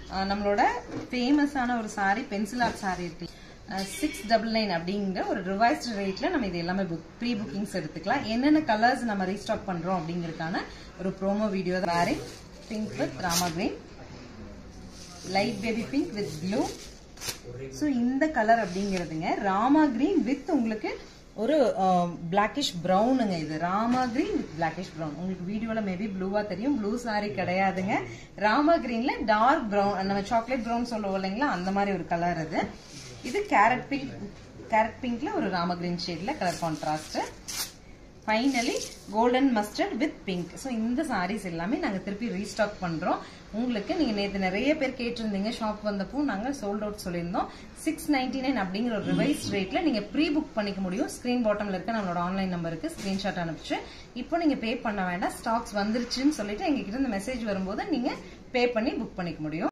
அஹ், நம்மளோட ஃபேமஸான ஒரு saree பென்சில் ஆர்ட் saree இருக்கு சிக்ஸ் டபுள் நைன் அப்படிங்கிற ஒரு ரிவைஸ்டு ரேட்ல நம்ம இது எல்லாமே புக் ப்ரீ புக்கிங்ஸ் எடுத்துக்கலாம் என்னென்ன கலர்ஸ் நம்ம ரீஸ்டாக் பண்றோம் அப்படிங்கறதுக்கான ஒரு promo video very pink with Rama green light baby pink with blue so இந்த கலர் அப்படிங்கிறதுங்க ராமா கிரீன் வித் உங்களுக்கு ஒரு பிளாக்கிஷ் ப்ரௌனுங்க இது Rama green with blackish brown உங்களுக்கு வீடியோல மேபி ப்ளூவா தெரியும் ப்ளூ saree கிடையாதுங்க ராமா கிரீன்ல டார்க் ப்ரௌன் நம்ம சாக்லேட் ப்ரௌன் சொல்லுவோம் இல்லைங்களா அந்த மாதிரி ஒரு கலர் அது இது கேரட் பிங்க் கேரட் பிங்க்ல ஒரு ராமா கிரீன் ஷேட்ல colour contrast finally golden mustard with pink so இந்த சாரீஸ் எல்லாமே நாங்கள் திருப்பி ரீஸ்டாக் பண்ணுறோம் உங்களுக்கு நீங்கள் நேற்று நிறைய பேர் கேட்டிருந்தீங்க ஷாப் வந்தப்போ நாங்கள் சோல்ட் அவுட் சொல்லியிருந்தோம் சிக்ஸ் நைன்டி நைன் அப்படிங்கிற ஒரு ரிவைஸ் ரேட்டில் நீங்கள் ப்ரீ புக் பண்ணிக்க முடியும் ஸ்க்ரீன் பாட்டமில் இருக்க நம்மளோட ஆன்லைன் நம்பருக்கு ஸ்க்ரீன்ஷாட் அனுப்பிச்சு இப்போ நீங்கள் பே பண்ண வேண்டாம் ஸ்டாக்ஸ் வந்துருச்சுன்னு சொல்லிட்டு எங்ககிட்ட இந்த மெசேஜ் வரும்போது நீங்கள் பே பண்ணி புக் பண்ணிக்க முடியும்